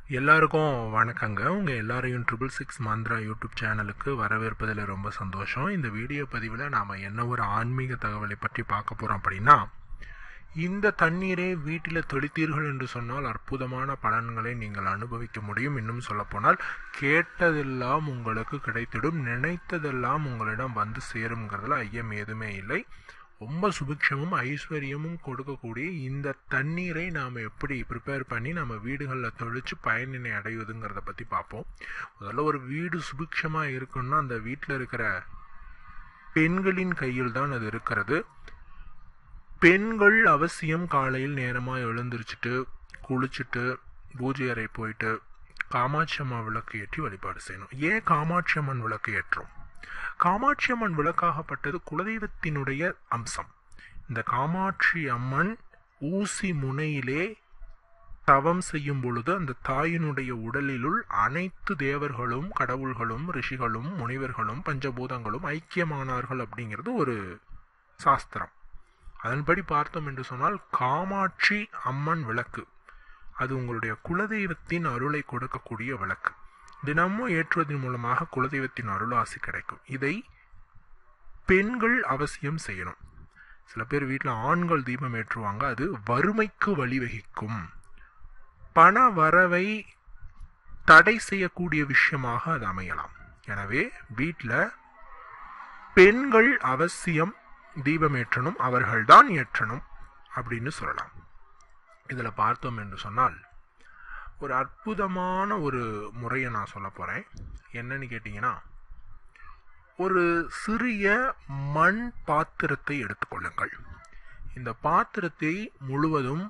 எல்லாருக்கும் வணக்கங்க உங்கள் எல்லாரையும் ட்ரிபிள் சிக்ஸ் மந்த்ரா யூடியூப் சேனலுக்கு வரவேற்பதில் ரொம்ப சந்தோஷம் இந்த வீடியோ பதிவில் நாம் என்ன ஒரு ஆன்மீக தகவலை பற்றி பார்க்க போகிறோம் அப்படின்னா இந்த தண்ணீரை வீட்டில் தெளித்தீர்கள் என்று சொன்னால் அற்புதமான பலன்களை நீங்கள் அனுபவிக்க முடியும் இன்னும் சொல்லப்போனால் கேட்டதெல்லாம் உங்களுக்கு கிடைத்திடும் நினைத்ததெல்லாம் உங்களிடம் வந்து சேருங்கிறதுல ஐயம் எதுவுமே இல்லை ரொம்ப சுபிக்ஷமும் ஐஸ்வர்யமும் கொடுக்கக்கூடிய இந்த தண்ணீரை நாம் எப்படி ப்ரிப்பேர் பண்ணி நம்ம வீடுகளில் தொழிச்சு பயனினை அடைவதுங்கிறத பற்றி பார்ப்போம் முதல்ல ஒரு வீடு சுபிக்ஷமாக இருக்குன்னா அந்த வீட்டில் இருக்கிற பெண்களின் கையில் தான் அது இருக்கிறது பெண்கள் அவசியம் காலையில் நேரமாக எழுந்திரிச்சிட்டு குளிச்சுட்டு பூஜை அறை போயிட்டு காமாட்சி அம்மா விளக்கு ஏற்றி வழிபாடு செய்யணும் ஏன் காமாட்சி அம்மன் விளக்கு ஏற்றும் காமாட்சி அம்மன் விளக்காகப்பட்டது குலதெய்வத்தினுடைய அம்சம் இந்த காமாட்சி அம்மன் ஊசி முனையிலே தவம் செய்யும் பொழுது அந்த தாயினுடைய உடலிலுள் அனைத்து தேவர்களும் கடவுள்களும் ரிஷிகளும் முனிவர்களும் பஞ்சபூதங்களும் ஐக்கியமானார்கள் அப்படிங்கிறது ஒரு சாஸ்திரம் அதன்படி பார்த்தோம் என்று சொன்னால் காமாட்சி அம்மன் விளக்கு அது உங்களுடைய குலதெய்வத்தின் அருளை கொடுக்கக்கூடிய விளக்கு தினமும் ஏற்றுவதன் மூலமாக குலதெய்வத்தின் அருளாசி கிடைக்கும் இதை பெண்கள் அவசியம் செய்யணும் சில பேர் வீட்டில் ஆண்கள் தீபம் ஏற்றுவாங்க அது வறுமைக்கு வழிவகிக்கும் பண வரவை தடை செய்யக்கூடிய விஷயமாக அது அமையலாம் எனவே வீட்டில் பெண்கள் அவசியம் தீபம் ஏற்றணும் அவர்கள்தான் ஏற்றணும் அப்படின்னு சொல்லலாம் இதில் பார்த்தோம் என்று சொன்னால் ஒரு அற்புதமான ஒரு முறையை நான் சொல்ல போகிறேன் என்னன்னு கேட்டிங்கன்னா ஒரு சிறிய மண் பாத்திரத்தை எடுத்துக்கொள்ளுங்கள் இந்த பாத்திரத்தை முழுவதும்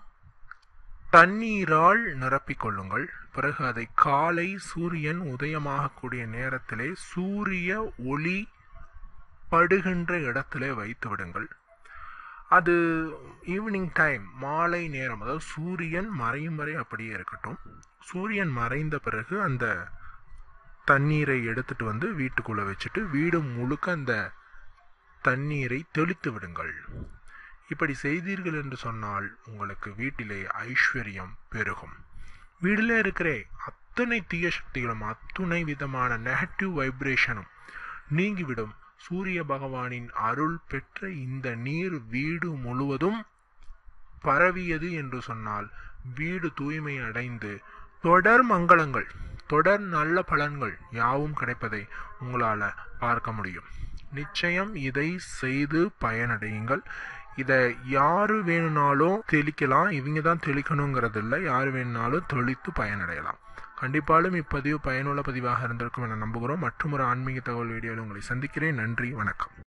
தண்ணீரால் நிரப்பிக்கொள்ளுங்கள் பிறகு அதை காலை சூரியன் உதயமாகக்கூடிய நேரத்திலே சூரிய ஒளி படுகின்ற இடத்திலே வைத்து விடுங்கள் அது ஈவினிங் டைம் மாலை நேரம் அதாவது சூரியன் மறையும் வரை அப்படியே இருக்கட்டும் சூரியன் மறைந்த பிறகு அந்த தண்ணீரை எடுத்துட்டு வந்து வீட்டுக்குள்ளே வச்சுட்டு வீடு முழுக்க அந்த தண்ணீரை தெளித்து விடுங்கள் இப்படி செய்தீர்கள் என்று சொன்னால் உங்களுக்கு வீட்டிலே ஐஸ்வர்யம் பெருகும் வீட்டில் இருக்கிற அத்தனை தீய சக்திகளும் அத்துணை விதமான நெகட்டிவ் வைப்ரேஷனும் நீங்கிவிடும் சூரிய பகவானின் அருள் பெற்ற இந்த நீர் வீடு முழுவதும் பரவியது என்று சொன்னால் வீடு தூய்மை அடைந்து தொடர் மங்களங்கள் தொடர் நல்ல பலன்கள் யாவும் கிடைப்பதை உங்களால் பார்க்க முடியும் நிச்சயம் இதை செய்து பயனடையுங்கள் இதை யாரு வேணும்னாலும் தெளிக்கலாம் இவங்க தான் தெளிக்கணுங்கிறது இல்லை யார் வேணுனாலும் தெளித்து பயனடையலாம் கண்டிப்பாலும் இப்பதிவு பயனுள்ள பதிவாக இருந்திருக்கும் என நம்புகிறோம் மற்றும் ஒரு ஆன்மீக தகவல் வீடியோவில் உங்களை சந்திக்கிறேன் நன்றி வணக்கம்